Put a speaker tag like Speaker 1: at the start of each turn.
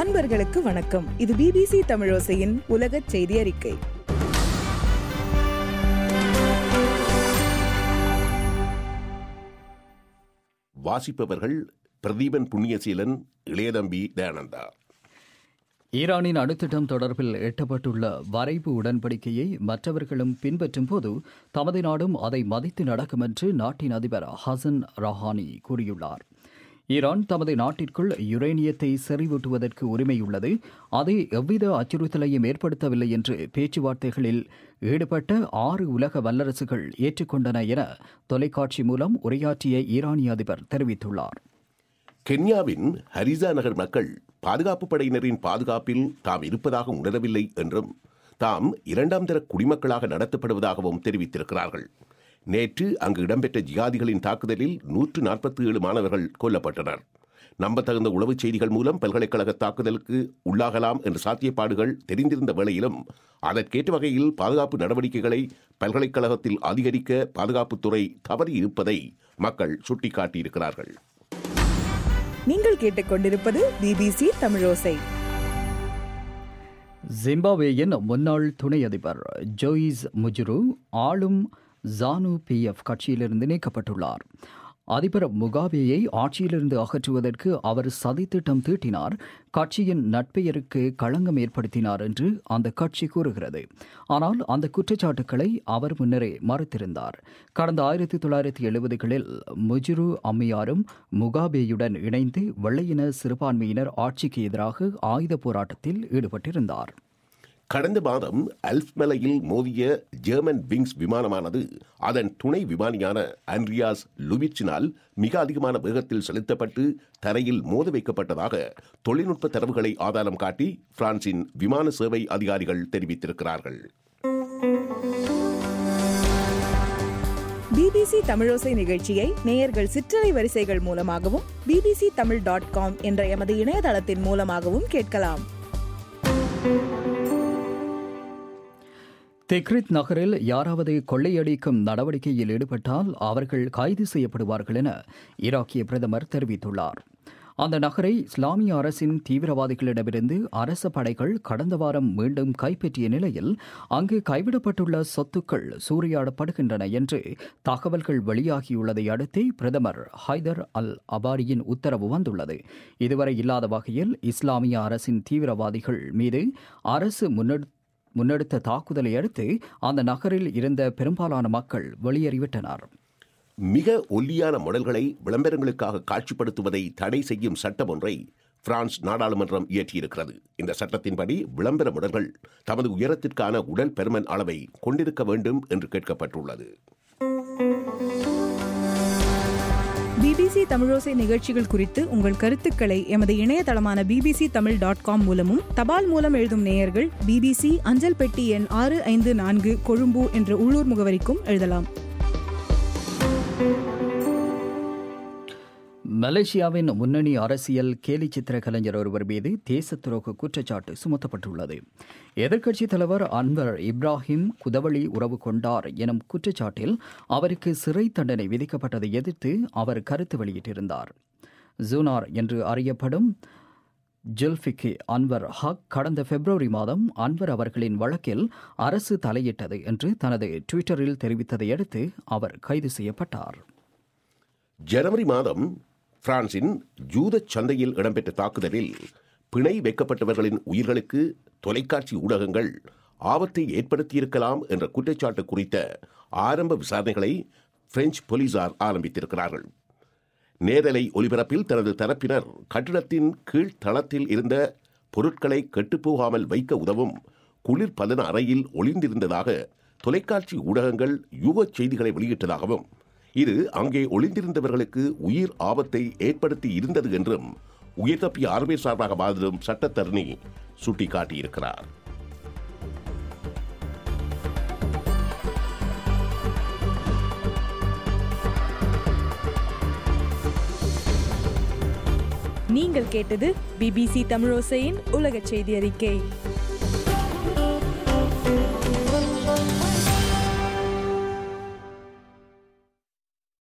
Speaker 1: அன்பர்களுக்கு வணக்கம் இது பிபிசி தமிழோசையின் உலக செய்தி அறிக்கை
Speaker 2: வாசிப்பவர்கள் பிரதீபன் புண்ணியசீலன் இளையதம்பி தயானந்தா
Speaker 3: ஈரானின் அணுத்திட்டம் தொடர்பில் எட்டப்பட்டுள்ள வரைவு உடன்படிக்கையை மற்றவர்களும் பின்பற்றும் போது தமது நாடும் அதை மதித்து நடக்கும் என்று நாட்டின் அதிபர் ஹசன் ரஹானி கூறியுள்ளார் ஈரான் தமது நாட்டிற்குள் யுரேனியத்தை செறிவூட்டுவதற்கு உரிமையுள்ளது அது எவ்வித அச்சுறுத்தலையும் ஏற்படுத்தவில்லை என்று பேச்சுவார்த்தைகளில் ஈடுபட்ட ஆறு உலக வல்லரசுகள் ஏற்றுக்கொண்டன என தொலைக்காட்சி மூலம் உரையாற்றிய ஈரானிய அதிபர் தெரிவித்துள்ளார்
Speaker 2: கென்யாவின் ஹரிசா நகர் மக்கள் பாதுகாப்பு படையினரின் பாதுகாப்பில் தாம் இருப்பதாக உணரவில்லை என்றும் தாம் இரண்டாம் தர குடிமக்களாக நடத்தப்படுவதாகவும் தெரிவித்திருக்கிறார்கள் நேற்று அங்கு இடம்பெற்ற ஜிகாதிகளின் தாக்குதலில் நூற்று நாற்பத்தி ஏழு மாணவர்கள் கொல்லப்பட்டனர் நம்பத்தகுந்த உளவுச் செய்திகள் மூலம் பல்கலைக்கழக தாக்குதலுக்கு உள்ளாகலாம் என்ற சாத்தியப்பாடுகள் தெரிந்திருந்த வேளையிலும் அதற்கேற்ற வகையில் பாதுகாப்பு நடவடிக்கைகளை பல்கலைக்கழகத்தில் அதிகரிக்க பாதுகாப்புத்துறை தவறி இருப்பதை மக்கள் சுட்டிக்காட்டியிருக்கிறார்கள்
Speaker 1: நீங்கள் கேட்டுக்கொண்டிருப்பது பிபிசி தமிழோசை
Speaker 3: ஜிம்பாப்வேயின் முன்னாள் துணை அதிபர் ஜோயிஸ் முஜுரு ஆளும் ஜானு பிஎஃப் கட்சியிலிருந்து நீக்கப்பட்டுள்ளார் அதிபர் முகாபேயை ஆட்சியிலிருந்து அகற்றுவதற்கு அவர் சதித்திட்டம் தீட்டினார் கட்சியின் நட்பெயருக்கு களங்கம் ஏற்படுத்தினார் என்று அந்த கட்சி கூறுகிறது ஆனால் அந்த குற்றச்சாட்டுக்களை அவர் முன்னரே மறுத்திருந்தார் கடந்த ஆயிரத்தி தொள்ளாயிரத்தி எழுபதுகளில் முஜுரு அம்மையாரும் முகாபேயுடன் இணைந்து வெள்ளையின சிறுபான்மையினர் ஆட்சிக்கு எதிராக ஆயுத போராட்டத்தில் ஈடுபட்டிருந்தார்
Speaker 2: கடந்த மாதம் அல்ப் மலையில் மோதிய ஜெர்மன் விங்ஸ் விமானமானது அதன் துணை விமானியான ஆண்ட்ரியாஸ் லுவிட்சினால் மிக அதிகமான வேகத்தில் செலுத்தப்பட்டு தரையில் மோத வைக்கப்பட்டதாக தொழில்நுட்ப தரவுகளை ஆதாரம் காட்டி பிரான்சின் விமான சேவை அதிகாரிகள் தெரிவித்திருக்கிறார்கள்
Speaker 1: பிபிசி தமிழோசை நிகழ்ச்சியை நேயர்கள் சிற்றலை வரிசைகள் மூலமாகவும் பிபிசி தமிழ் டாட் காம் என்ற எமது இணையதளத்தின் மூலமாகவும் கேட்கலாம்
Speaker 3: திக்ரித் நகரில் யாராவது கொள்ளையடிக்கும் நடவடிக்கையில் ஈடுபட்டால் அவர்கள் கைது செய்யப்படுவார்கள் என ஈராக்கிய பிரதமர் தெரிவித்துள்ளார் அந்த நகரை இஸ்லாமிய அரசின் தீவிரவாதிகளிடமிருந்து அரச படைகள் கடந்த வாரம் மீண்டும் கைப்பற்றிய நிலையில் அங்கு கைவிடப்பட்டுள்ள சொத்துக்கள் சூறையாடப்படுகின்றன என்று தகவல்கள் வெளியாகியுள்ளதை அடுத்தே பிரதமர் ஹைதர் அல் அபாரியின் உத்தரவு வந்துள்ளது இதுவரை இல்லாத வகையில் இஸ்லாமிய அரசின் தீவிரவாதிகள் மீது அரசு முன்னெடு முன்னெடுத்த தாக்குதலை அடுத்து அந்த நகரில் இருந்த பெரும்பாலான மக்கள் வெளியேறிவிட்டனர்
Speaker 2: மிக ஒல்லியான மாடல்களை விளம்பரங்களுக்காக காட்சிப்படுத்துவதை தடை செய்யும் சட்டம் ஒன்றை பிரான்ஸ் நாடாளுமன்றம் இயற்றியிருக்கிறது இந்த சட்டத்தின்படி விளம்பர மாடல்கள் தமது உயரத்திற்கான உடல் பெருமன் அளவை கொண்டிருக்க வேண்டும் என்று கேட்கப்பட்டுள்ளது
Speaker 1: பிபிசி தமிழோசை நிகழ்ச்சிகள் குறித்து உங்கள் கருத்துக்களை எமது இணையதளமான பிபிசி தமிழ் டாட் காம் மூலமும் தபால் மூலம் எழுதும் நேயர்கள் பிபிசி அஞ்சல் பெட்டி எண் ஆறு ஐந்து நான்கு கொழும்பு என்ற உள்ளூர் முகவரிக்கும் எழுதலாம்
Speaker 3: மலேசியாவின் முன்னணி அரசியல் கேலி சித்திர கலைஞர் ஒருவர் மீது தேச துரோக குற்றச்சாட்டு சுமத்தப்பட்டுள்ளது எதிர்க்கட்சித் தலைவர் அன்வர் இப்ராஹிம் குதவழி உறவு கொண்டார் எனும் குற்றச்சாட்டில் அவருக்கு சிறை தண்டனை விதிக்கப்பட்டதை எதிர்த்து அவர் கருத்து வெளியிட்டிருந்தார் ஜூனார் என்று அறியப்படும் ஜுல்ஃபிகி அன்வர் ஹக் கடந்த பிப்ரவரி மாதம் அன்வர் அவர்களின் வழக்கில் அரசு தலையிட்டது என்று தனது டுவிட்டரில் தெரிவித்ததை அடுத்து அவர் கைது செய்யப்பட்டார்
Speaker 2: ஜனவரி மாதம் பிரான்சின் ஜூத சந்தையில் இடம்பெற்ற தாக்குதலில் பிணை வைக்கப்பட்டவர்களின் உயிர்களுக்கு தொலைக்காட்சி ஊடகங்கள் ஆபத்தை ஏற்படுத்தியிருக்கலாம் என்ற குற்றச்சாட்டு குறித்த ஆரம்ப விசாரணைகளை பிரெஞ்சு போலீசார் ஆரம்பித்திருக்கிறார்கள் நேரலை ஒலிபரப்பில் தனது தரப்பினர் கட்டிடத்தின் கீழ் தளத்தில் இருந்த பொருட்களை கெட்டுப்போகாமல் வைக்க உதவும் குளிர்பதன அறையில் ஒளிந்திருந்ததாக தொலைக்காட்சி ஊடகங்கள் யூக செய்திகளை வெளியிட்டதாகவும் இது அங்கே ஒளிந்திருந்தவர்களுக்கு உயிர் ஆபத்தை ஏற்படுத்தி இருந்தது என்றும் உயிர் தப்பிய ஆர்மி சார்பாக வாதிடும் சட்டத்தரணி சுட்டிக்காட்டியிருக்கிறார்
Speaker 1: நீங்கள் கேட்டது பிபிசி தமிழோசையின் உலக செய்தி அறிக்கை